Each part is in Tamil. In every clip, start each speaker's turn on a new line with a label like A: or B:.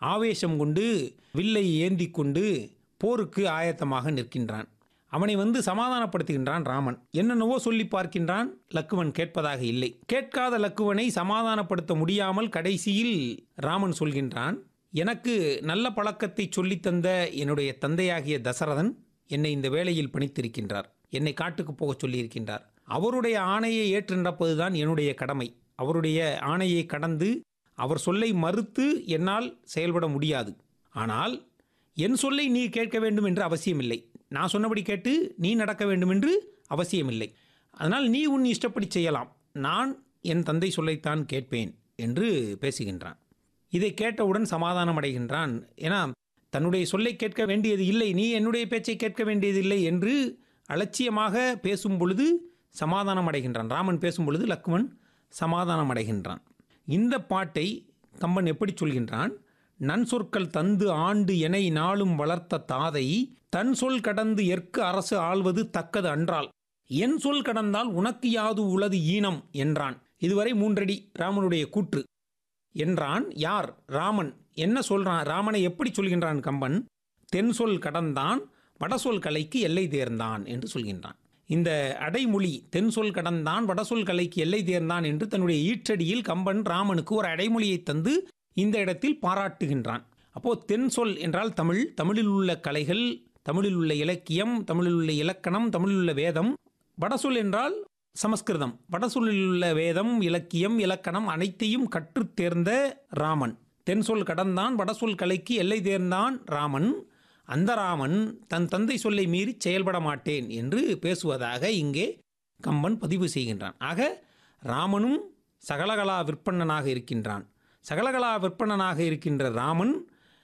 A: ஆவேசம் கொண்டு வில்லை ஏந்தி கொண்டு போருக்கு ஆயத்தமாக நிற்கின்றான் அவனை வந்து சமாதானப்படுத்துகின்றான் ராமன் என்னென்னவோ சொல்லி பார்க்கின்றான் லக்குவன் கேட்பதாக இல்லை கேட்காத லக்குவனை சமாதானப்படுத்த முடியாமல் கடைசியில் ராமன் சொல்கின்றான் எனக்கு நல்ல பழக்கத்தை சொல்லித் தந்த என்னுடைய தந்தையாகிய தசரதன் என்னை இந்த வேளையில் பணித்திருக்கின்றார் என்னை காட்டுக்கு போகச் சொல்லியிருக்கின்றார் அவருடைய ஆணையை ஏற்று நடப்பதுதான் என்னுடைய கடமை அவருடைய ஆணையை கடந்து அவர் சொல்லை மறுத்து என்னால் செயல்பட முடியாது ஆனால் என் சொல்லை நீ கேட்க வேண்டும் என்று அவசியமில்லை நான் சொன்னபடி கேட்டு நீ நடக்க வேண்டும் என்று அவசியமில்லை அதனால் நீ உன் இஷ்டப்படி செய்யலாம் நான் என் தந்தை சொல்லைத்தான் கேட்பேன் என்று பேசுகின்றான் இதை கேட்டவுடன் சமாதானம் அடைகின்றான் ஏன்னா தன்னுடைய சொல்லை கேட்க வேண்டியது இல்லை நீ என்னுடைய பேச்சை கேட்க வேண்டியதில்லை என்று அலட்சியமாக பேசும் பொழுது சமாதானம் அடைகின்றான் ராமன் பேசும் பொழுது லக்மன் சமாதானம் அடைகின்றான் இந்த பாட்டை கம்பன் எப்படி சொல்கின்றான் நன் சொற்கள் தந்து ஆண்டு எனை நாளும் வளர்த்த தாதை தன் சொல் கடந்து எற்கு அரசு ஆள்வது தக்கது அன்றால் என் சொல் கடந்தால் உனக்கு யாது உளது ஈனம் என்றான் இதுவரை மூன்றடி ராமனுடைய கூற்று என்றான் யார் ராமன் என்ன சொல்றான் ராமனை எப்படி சொல்கின்றான் கம்பன் தென் சொல் கடந்தான் வடசொல் கலைக்கு எல்லை தேர்ந்தான் என்று சொல்கின்றான் இந்த அடைமொழி தென் சொல் கடந்தான் வடசொல் கலைக்கு எல்லை தேர்ந்தான் என்று தன்னுடைய ஈற்றடியில் கம்பன் ராமனுக்கு ஒரு அடைமொழியை தந்து இந்த இடத்தில் பாராட்டுகின்றான் அப்போ தென் சொல் என்றால் தமிழ் தமிழில் உள்ள கலைகள் தமிழில் உள்ள இலக்கியம் தமிழில் உள்ள இலக்கணம் தமிழில் உள்ள வேதம் வடசொல் என்றால் சமஸ்கிருதம் வடசொல்லில் உள்ள வேதம் இலக்கியம் இலக்கணம் அனைத்தையும் கற்றுத் தேர்ந்த ராமன் தென் சொல் கடந்தான் வடசொல் கலைக்கு எல்லை தேர்ந்தான் ராமன் அந்த ராமன் தன் தந்தை சொல்லை மீறி செயல்பட மாட்டேன் என்று பேசுவதாக இங்கே கம்பன் பதிவு செய்கின்றான் ஆக ராமனும் சகலகலா விற்பன்னனாக இருக்கின்றான் சகலகலா விற்பனனாக இருக்கின்ற ராமன்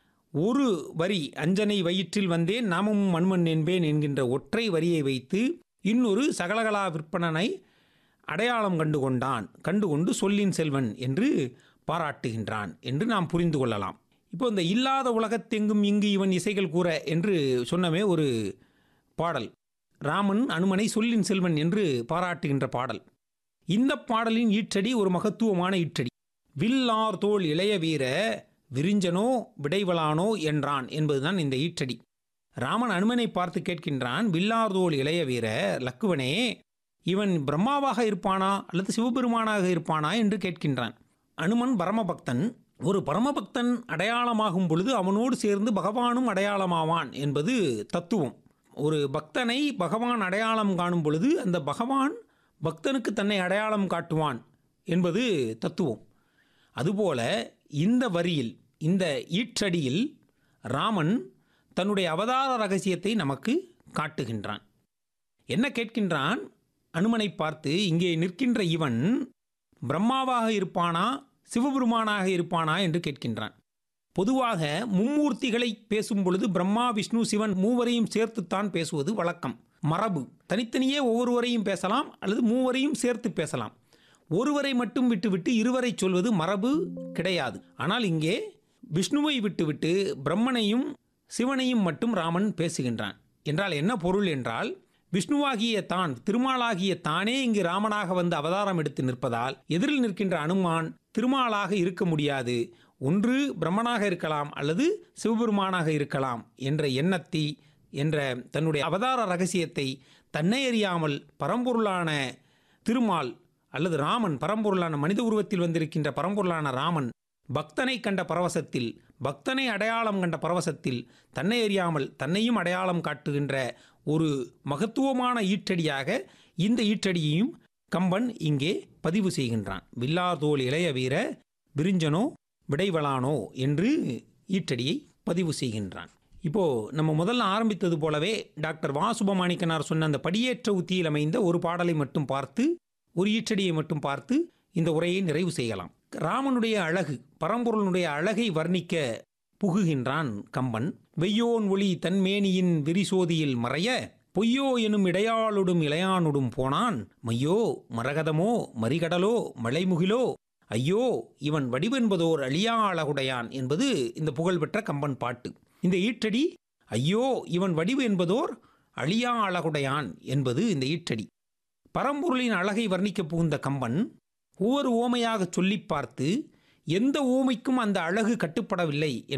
A: ஒரு வரி அஞ்சனை வயிற்றில் வந்தேன் நாமும் மண்மண் என்பேன் என்கின்ற ஒற்றை வரியை வைத்து இன்னொரு சகலகலா விற்பனனை அடையாளம் கண்டு கொண்டான் கண்டுகொண்டு சொல்லின் செல்வன் என்று பாராட்டுகின்றான் என்று நாம் புரிந்து கொள்ளலாம் இப்போ இந்த இல்லாத உலகத்தெங்கும் இங்கு இவன் இசைகள் கூற என்று சொன்னமே ஒரு பாடல் ராமன் அனுமனை சொல்லின் செல்வன் என்று பாராட்டுகின்ற பாடல் இந்த பாடலின் ஈற்றடி ஒரு மகத்துவமான ஈற்றடி வில்லார் தோள் இளைய வீர விரிஞ்சனோ விடைவலானோ என்றான் என்பதுதான் இந்த ஈற்றடி ராமன் அனுமனை பார்த்து கேட்கின்றான் வில்லார் தோள் இளைய வீர லக்குவனே இவன் பிரம்மாவாக இருப்பானா அல்லது சிவபெருமானாக இருப்பானா என்று கேட்கின்றான் அனுமன் பரமபக்தன் ஒரு பரமபக்தன் அடையாளமாகும் பொழுது அவனோடு சேர்ந்து பகவானும் அடையாளமாவான் என்பது தத்துவம் ஒரு பக்தனை பகவான் அடையாளம் காணும் பொழுது அந்த பகவான் பக்தனுக்கு தன்னை அடையாளம் காட்டுவான் என்பது தத்துவம் அதுபோல இந்த வரியில் இந்த ஈற்றடியில் ராமன் தன்னுடைய அவதார ரகசியத்தை நமக்கு காட்டுகின்றான் என்ன கேட்கின்றான் அனுமனை பார்த்து இங்கே நிற்கின்ற இவன் பிரம்மாவாக இருப்பானா சிவபெருமானாக இருப்பானா என்று கேட்கின்றான் பொதுவாக மும்மூர்த்திகளை பேசும் பொழுது பிரம்மா விஷ்ணு சிவன் மூவரையும் சேர்த்துத்தான் பேசுவது வழக்கம் மரபு தனித்தனியே ஒவ்வொருவரையும் பேசலாம் அல்லது மூவரையும் சேர்த்து பேசலாம் ஒருவரை மட்டும் விட்டுவிட்டு இருவரை சொல்வது மரபு கிடையாது ஆனால் இங்கே விஷ்ணுவை விட்டுவிட்டு பிரம்மனையும் சிவனையும் மட்டும் ராமன் பேசுகின்றான் என்றால் என்ன பொருள் என்றால் விஷ்ணுவாகிய தான் திருமாலாகிய தானே இங்கு ராமனாக வந்து அவதாரம் எடுத்து நிற்பதால் எதிரில் நிற்கின்ற அனுமான் திருமாலாக இருக்க முடியாது ஒன்று பிரம்மனாக இருக்கலாம் அல்லது சிவபெருமானாக இருக்கலாம் என்ற எண்ணத்தை என்ற தன்னுடைய அவதார ரகசியத்தை தன்னை அறியாமல் பரம்பொருளான திருமால் அல்லது ராமன் பரம்பொருளான மனித உருவத்தில் வந்திருக்கின்ற பரம்பொருளான ராமன் பக்தனை கண்ட பரவசத்தில் பக்தனை அடையாளம் கண்ட பரவசத்தில் தன்னை அறியாமல் தன்னையும் அடையாளம் காட்டுகின்ற ஒரு மகத்துவமான ஈற்றடியாக இந்த ஈற்றடியையும் கம்பன் இங்கே பதிவு செய்கின்றான் வில்லாதோல் இளைய வீர விரிஞ்சனோ விடைவலானோ என்று ஈற்றடியை பதிவு செய்கின்றான் இப்போ நம்ம முதல்ல ஆரம்பித்தது போலவே டாக்டர் வா சுபமாணிக்கனார் சொன்ன அந்த படியேற்ற உத்தியில் அமைந்த ஒரு பாடலை மட்டும் பார்த்து ஒரு ஈற்றடியை மட்டும் பார்த்து இந்த உரையை நிறைவு செய்யலாம் ராமனுடைய அழகு பரம்பொருளுடைய அழகை வர்ணிக்க புகுகின்றான் கம்பன் வெய்யோன் ஒளி தன்மேனியின் விரிசோதியில் மறைய பொய்யோ எனும் இடையாளொடும் இளையானொடும் போனான் மையோ மரகதமோ மறிகடலோ மலைமுகிலோ ஐயோ இவன் வடிவென்பதோர் அழியா அழகுடையான் என்பது இந்த புகழ்பெற்ற கம்பன் பாட்டு இந்த ஈற்றடி ஐயோ இவன் வடிவு என்பதோர் அழியா அழகுடையான் என்பது இந்த ஈற்றடி பரம்பொருளின் அழகை வர்ணிக்கப் புகுந்த கம்பன் ஒவ்வொரு ஓமையாக சொல்லிப் பார்த்து எந்த ஓமைக்கும் அந்த அழகு கட்டுப்படவில்லை